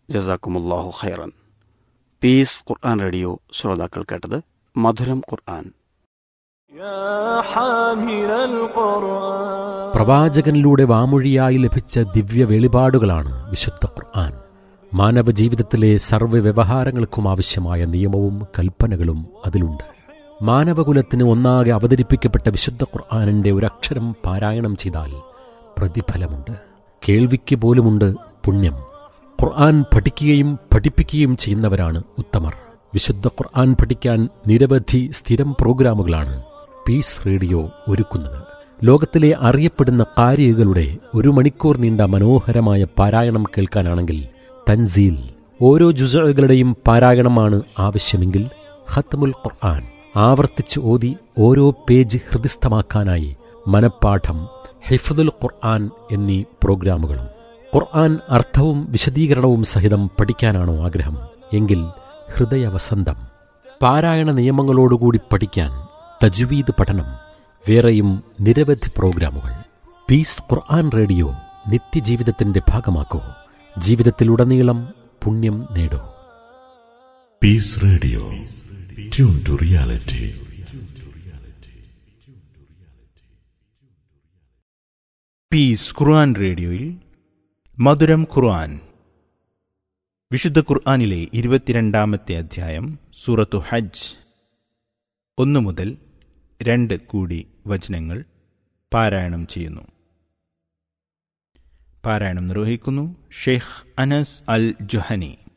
ജസാക്കുമുല്ലാഹു ഖൈറൻ പീസ് ഖുർആൻ റേഡിയോ ശ്രോതാക്കൾ കേട്ടത് മധുരം ഖുർആൻ يا حامل القرآن പ്രവാചകനിലൂടെ വാമൊഴിയായി ലഭിച്ച ദിവ്യ വെളിപാടുകളാണ് വിശുദ്ധ ഖുർആൻ മാനവ ജീവിതത്തിലെ സർവ്വ വ്യവഹാരങ്ങൾക്കും ആവശ്യമായ നിയമവും കൽപ്പനകളും അതിലുണ്ട് മാനവകുലത്തിന് ഒന്നാകെ അവതരിപ്പിക്കപ്പെട്ട വിശുദ്ധ ഖുർആാനിൻ്റെ ഒരക്ഷരം പാരായണം ചെയ്താൽ പ്രതിഫലമുണ്ട് കേൾവിക്ക് പോലുമുണ്ട് പുണ്യം ഖുർആൻ പഠിക്കുകയും പഠിപ്പിക്കുകയും ചെയ്യുന്നവരാണ് ഉത്തമർ വിശുദ്ധ ഖുർആൻ പഠിക്കാൻ നിരവധി സ്ഥിരം പ്രോഗ്രാമുകളാണ് പീസ് റേഡിയോ ഒരുക്കുന്നത് ലോകത്തിലെ അറിയപ്പെടുന്ന കാരികളുടെ ഒരു മണിക്കൂർ നീണ്ട മനോഹരമായ പാരായണം കേൾക്കാനാണെങ്കിൽ തൻസീൽ ഓരോ ജുസകളുടെയും പാരായണമാണ് ആവശ്യമെങ്കിൽ ഖത്മുൽ ഖുർആൻ ആവർത്തിച്ച് ഓതി ഓരോ പേജ് ഹൃദിസ്ഥമാക്കാനായി മനപ്പാഠം ഹിഫ്ദുൽ ഖുർആൻ എന്നീ പ്രോഗ്രാമുകളും ഖുർആൻ അർത്ഥവും വിശദീകരണവും സഹിതം പഠിക്കാനാണോ ആഗ്രഹം എങ്കിൽ ഹൃദയവസന്തം പാരായണ നിയമങ്ങളോടുകൂടി പഠിക്കാൻ തജ്വീദ് പഠനം വേറെയും നിരവധി പ്രോഗ്രാമുകൾ പീസ് ഖുർആൻ റേഡിയോ നിത്യജീവിതത്തിന്റെ ഭാഗമാക്കൂ ജീവിതത്തിലുടനീളം പുണ്യം നേടൂ Peace Radio. Tune to reality. Peace Quran റേഡിയോയിൽ മധുരം ഖുർആൻ വിശുദ്ധ ഖുർആനിലെ ഇരുപത്തിരണ്ടാമത്തെ അധ്യായം സൂറത്തു ഹജ്ജ് ഒന്നു മുതൽ രണ്ട് കൂടി വചനങ്ങൾ പാരായണം ചെയ്യുന്നു പാരായണം നിർവഹിക്കുന്നു ഷെയ്ഖ് അനസ് അൽ ജുഹനി